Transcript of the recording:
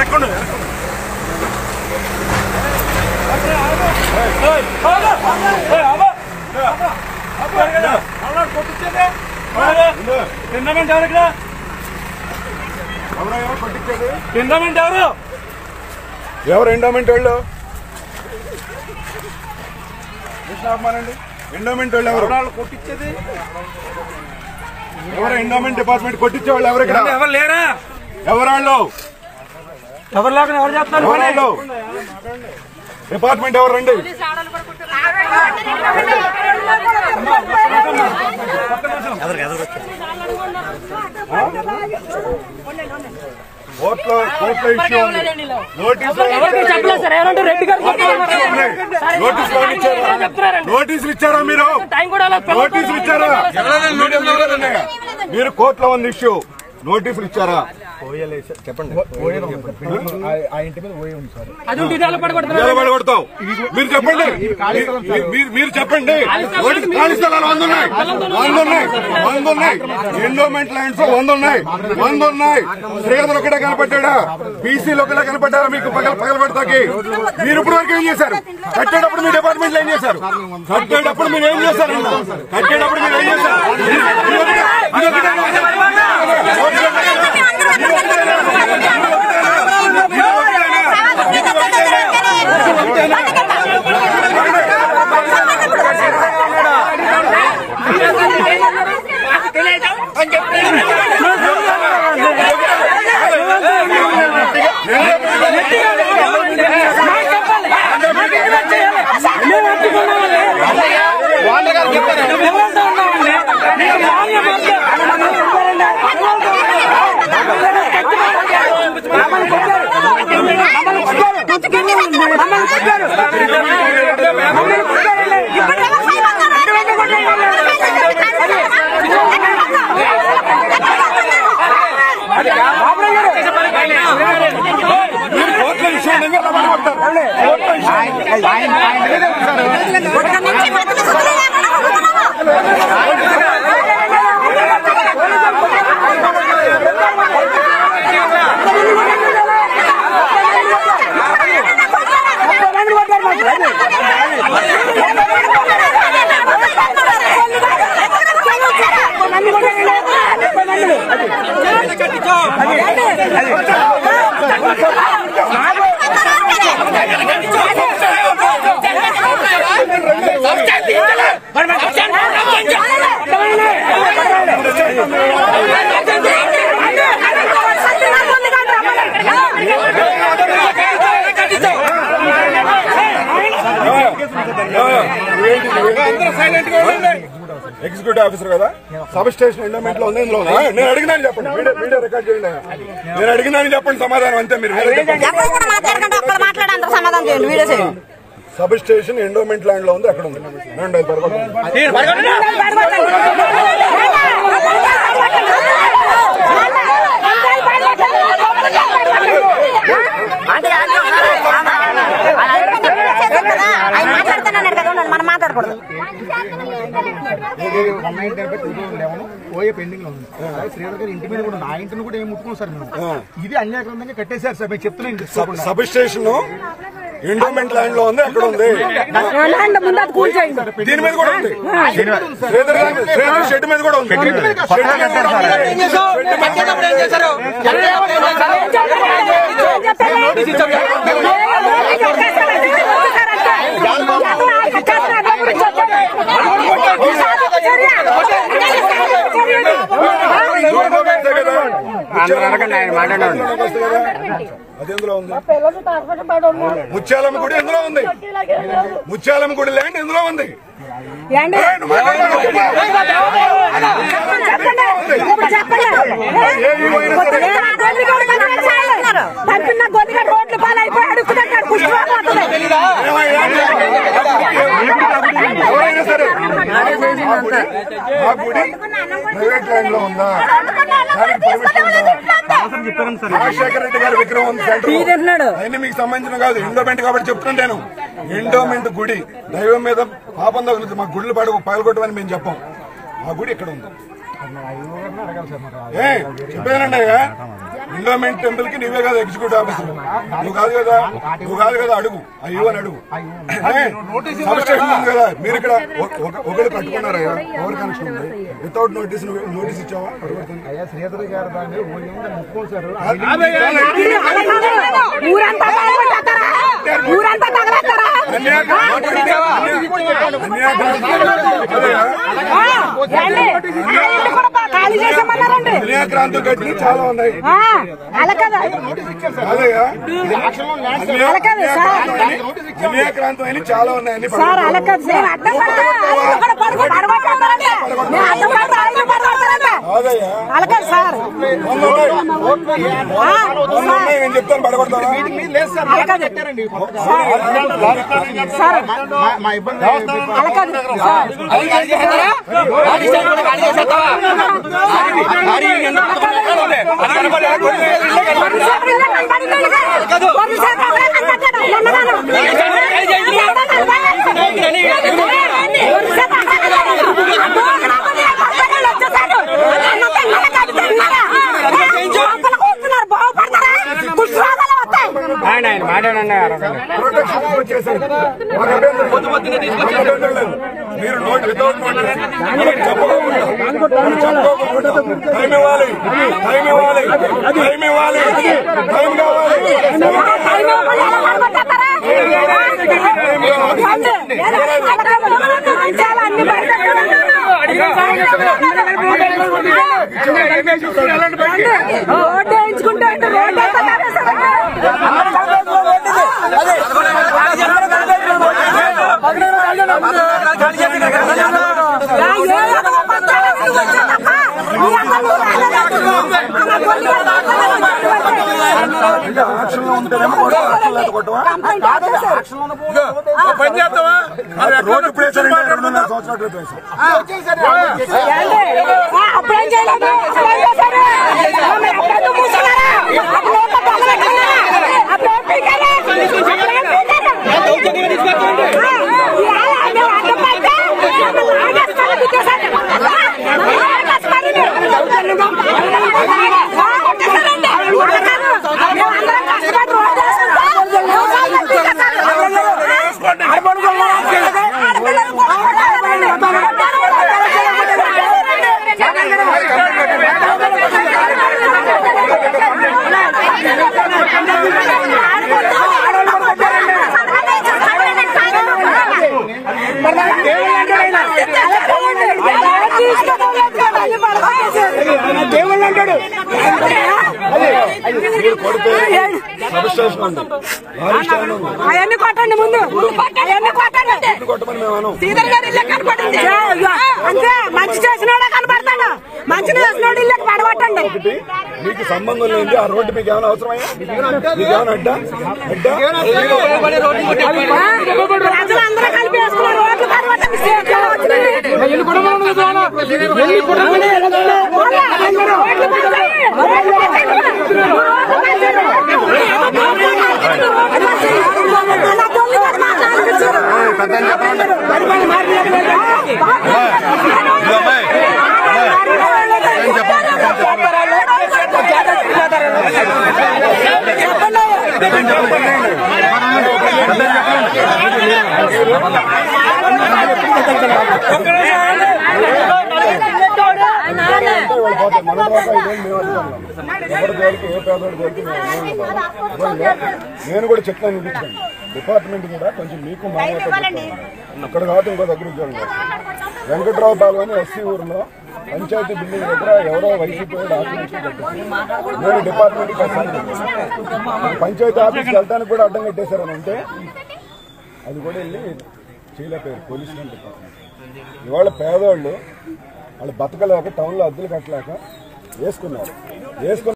వెనక్కుండు తిన్నామంటే ఎవరు ఇక్కడ ఎవరో పట్టించేది తిన్నామంటే ఎవరు ఎవరు ఎండోమెంట్ వాళ్ళు ఆపమానండి ఎండోమెంట్ వాళ్ళు ఎవరు వాళ్ళు కొట్టించేది ఎవరు ఎండోమెంట్ డిపార్ట్మెంట్ కొట్టించే వాళ్ళు ఎవరు ఇక్కడ ఎవరు లేరా ఎవరు వాళ్ళు ఎవరు లేకుండా ఎవరు చేస్తున్నారు ఎవరు వాళ్ళు డిపార్ట్మెంట్ ఎవరు రండి కోర్టులో కోర్టులో ఇష్యూ ఉంది నోటీసులు చెప్పలేదు సార్ ఏమంటే రెడ్డి గారు నోటీసులు ఎవరు ఇచ్చారా నోటీసులు ఇచ్చారా మీరు టైం కూడా అలా నోటీసులు ఇచ్చారా మీరు కోర్టులో ఉంది ఇష్యూ నోటీసులు ఇచ్చారా అది ఉంటే ఇదాలు పడగొడుతున్నారు నిలబడి కొడతావు మీరు చెప్పండి మీరు- మీరు- మీరు చెప్పండి నోటీస్ ఖాళీ స్థలాలు వంద ఉన్నాయి వంద ఉన్నాయి వంద ఉన్నాయి ఎండోమెంట్ ల్యాండ్స్ వంద ఉన్నాయి వంద ఉన్నాయి శ్రీధర్ ఒకటే కనపడ్డా బీసీలు ఒకటే కనపడ్డారా మీకు పగల పగల పెడతాకి మీరు ఇప్పుడు వరకు ఏం చేశారు కట్టేటప్పుడు మీ డిపార్ట్మెంట్ లో ఏం చేశారు కట్టేటప్పుడు మీరు ఏం చేశారు కట్టేటప్పుడు మీరు ఏం చేశారు ఇది ఒకటే- ఇది ఒకటే మీరు కోర్టులో ఇష్యూ ఉండగా నిలబడి కొడతారు. కోర్టులో ఇష్యూ ఎగ్జిక్యూటివ్ ఆఫీసర్ కదా సబ్ స్టేషన్ ఎండోమెంట్ లో ఉంది ఇందులో ఉందా? నేను అడిగినాను చెప్పండి వీడియో వీడియో రికార్డ్ చేయండి నేను అడిగినాను చెప్పండి సమాధానం అంతే మీరు వేరే చెప్పండి. ఎవరు కూడా మాట్లాడకండి ఒక్కరు మాట్లాడి అందరూ సమాధానం చేయండి వీడియో చేయండి సబ్ స్టేషన్ ఎండోమెంట్ ల్యాండ్ లో ఉంది అక్కడ ఉంది రండి, అది పరగొట్టండి. ఆయన మాట్లాడుతున్నాడు కదా ఉండండి, మనం మాట్లాడకూడదు పోయే పెండింగ్ లో ఉంది అలాగే శ్రీధర్ గారి ఇంటి మీద కూడా ఉంది. ఆ ఇంటిని కూడా ఏం ముట్టుకోం సార్ మేము ఇది అన్యాక్రంగా కట్టేశారు సార్ మేము చెప్తున్నాం తీసుకోకుండా సబ్ స్టేషన్ ఎండోమెంట్ ల్యాండ్ లో ఉంది అక్కడ ఉంది ముందు అది కూల్చేయండి దీని మీద కూడా ఉంది శ్రీధర్ గారి- శ్రీధర్ షెడ్ మీద కూడా ఉంది షెడ్ మీద కూడా ఉంది. ఎండోమెంటే కదా. అది ఎందులో ఉంది ముత్యాలమ్మ గుడి ఎందులో ఉంది ముత్యాలమ్మ గుడి ల్యాండ్ ఎందులో ఉంది ఏయ్, నువ్వు మాట్లాడు. ఏ ఈవో అయినా సరే. రోడ్లు పాలైపోయి అడుగుతున్నాడు పుష్పరాలు వస్తున్నాయి ఎవరైనా సరే ఆ గుడి ఆ గుడి ప్రైవేట్ ల్యాండ్ లో ఉందా దానికి పర్మిషన్ ఉందా రాజశేఖర రెడ్డి గారి విగ్రహం ఉంది సెంటర్ అవన్నీ మీకు సంబంధించిన కాదు ఎండోమెంట్ కాబట్టి చెప్తున్నాను నేను ఎండోమెంట్ గుడి దైవం మీద పాపం తగులుతుంది మా గుళ్ళు పడ పగలగొట్టమని మేము చెప్పాం ఆ గుడి ఇక్కడ ఉంది ఏ చెప్పేనండి అయ్యా ఎండోమెంట్ టెంపుల్ కి నువ్వే కదా ఎగ్జిక్యూటివ్ ఆఫీసర్ నువ్వు కాదు కదా నువ్వు కాదు కదా అడుగు అయ్యో అని అడుగు సబ్స్టేషన్ ఉంది కదా మీరు ఇక్కడ ఒక- ఒక- ఒకరు కట్టుకున్నారా పవర్ కనెక్షన్ ఉంది వితౌట్ నోటీస్ నోటీస్ ఇచ్చావా పరివర్తన అయ్యా శ్రీధర్ గారు దాన్ని ఓఎం ముట్టుకోండి సార్ ఊరంతా తగలబెట్టారా ఊరంతా తగలేస్తారా ఖాళీ చేసామన్నారండి అన్యాక్రాంతి కట్టి చాలా ఉన్నాయి ఆ, అలా కదా అదేగా అలా కాదు సార్ అన్యాక్రాంతం అని చాలా ఉన్నాయని సార్ అలా కాదు సార్ అడ్డం పడతా, ఆయన కూడా పడుకో- పడగొట్టేస్తారంట. నేను అడ్డం పడతా, ఆయన పడగొడతారంట. అదయ్యా అలా కాదు సార్ వంద ఉన్నాయి. ఆ, వంద ఉన్నాయి నేను చెప్తాను పడగొడతావా లేదు సార్ అలా కాదు పెట్టారండి సార్ మా- మా ఇబ్బంది అలా కాదు సార్ కొద్దిసేపు ఇల్లే కనపడింది ఇదే. కొద్దిసేపు అక్కడే కనపడ్డాడు. నన్నగాను. కొద్దిసేపు అక్కడే కనపడ్డాడు. దూకరామని పక్కన వచ్చేసాడు. అన్నంత ఇళ్ళ కడుతున్నారా? లోపల కూర్చున్నారు. బాగుపడతారా? కుష్ఠరోగాలు వస్తాయి. ప్రొటెక్షన్ వచ్చేసాయి మాకు అభ్యంతరం మాకు అభ్యంతరం లేదు. మీరు నోట్ వితౌట్ నోట్ చెప్పకుండా మనం చెప్పుకోకుండా టైం ఇవ్వాలి టైం ఇవ్వాలి టైం ఇవ్వాలి టైం కావాలి టైం ఇవ్వకుండా ఎలా కనపడతారా? ఏమండి? చాలా అన్ని బయట రోడ్డు వేయించుకుంటే అంటే రోడ్డు అంతా తగలేసారా? యా, ఏ రకమ పంచాలు ఎందుకు వచ్చాయి తప్ప? మీ అక్కలు రాలేదు. అలా కొన్ని యాక్షన్ లో ఉంటేనేమో కూడా యాక్షన్ లేకపోవటమా? కంప్లైంట్ ఆపేశారు. పని చేద్దామా రోడ్డు ఇప్పుడు వేసారంటే రెండున్నర సంవత్సరాల క్రితం వేశారు. ఏంటి? ఆ, అప్పుడేం చేయలేదు అప్పుడేం చేశారు మరి అప్పుడెందుకు మూసుకున్నారా? అప్పుడు ఓట్ల దొంగలు ఎక్కడున్నారా? అప్పుడేం పీకారు? అప్పుడేం పీకారు? ఆ, ఇవాళ మేము అడ్డం పడితే మమ్మల్ని లాగేస్తారు, పీకేశారు. ఆ, మమ్మల్ని లాగేస్తారు. ఆ, కొట్టేశారండి. కొట్టేశారు. మేమందరం కష్టపడి రోడ్డు వేసుకుంటే మోసాలు పీకేశారు. ఆడపిల్లలు కూడా కొట్టారు. దేవుళ్ళు అంటాడు మీరు కొడితే సబ్ స్టేషన్ ఉంది లారీ స్టాండ్ ఉంది అవన్నీ కొట్టండి ముందు అవన్నీ కొట్టండి కొట్టమని మేము అనం శ్రీధర్ గారి ఇల్లు కనపడింది అంతే మంచి చేసినోడే కనపడతాడు మంచి చేసినోడు ఇల్లు పడగొట్టండి ఒకటి మీకు సంబంధం లేని ఆ రోడ్డు మీకు ఏమైనా అవసరమయ్యా మీకు ఏమైనా అడ్డా అడ్డా ప్రజలందరూ కలిపి వేసుకున్నారు రోడ్లు పడగొట్టండి స్టేట్లో వచ్చినాయి. పోలే, రోడ్లు పడతాయి. రోడ్లు పడతాయి. రోడ్లు పడతాయి. రోడ్లు పడతాయి. అలా దొంగ పడి మాట్లాడుతున్నారు. వాళ్ళు పోతారు మన దాకా ఇదేం మేము అనుకున్నాం ఎవరి జోలికి ఏ పేదోడి జోలికి మేము ఏమీ ఇవ్వము. ఇవ్వండి. నేను కూడా చెప్తాను చూపించండి డిపార్ట్మెంట్ కూడా కొంచెం మీకు మా ఇక్కడ కాబట్టి ఇంకో దగ్గర ఉద్యోగం చేస్తాను. వెంకట్రావు పాలు అని ఎస్సీ ఊరిలో పంచాయతీ బిల్డింగ్ దగ్గర ఎవరో వైసీపీ వాడు ఆక్రమించి కట్టేశారు. నేను డిపార్ట్మెంట్ పంచాయతీ ఆఫీస్కి వెళ్ళడానికి కూడా అడ్డం కట్టేశారని అంటే అది కూడా వెళ్ళి చేయలేకపోయారు పోలీస్ డిపార్ట్మెంట్ ఇవాళ పేదవాళ్ళు వాళ్ళు బతకలేక టౌన్లో అద్దెలు కట్టలేక వేసుకున్నారు వేసుకున్న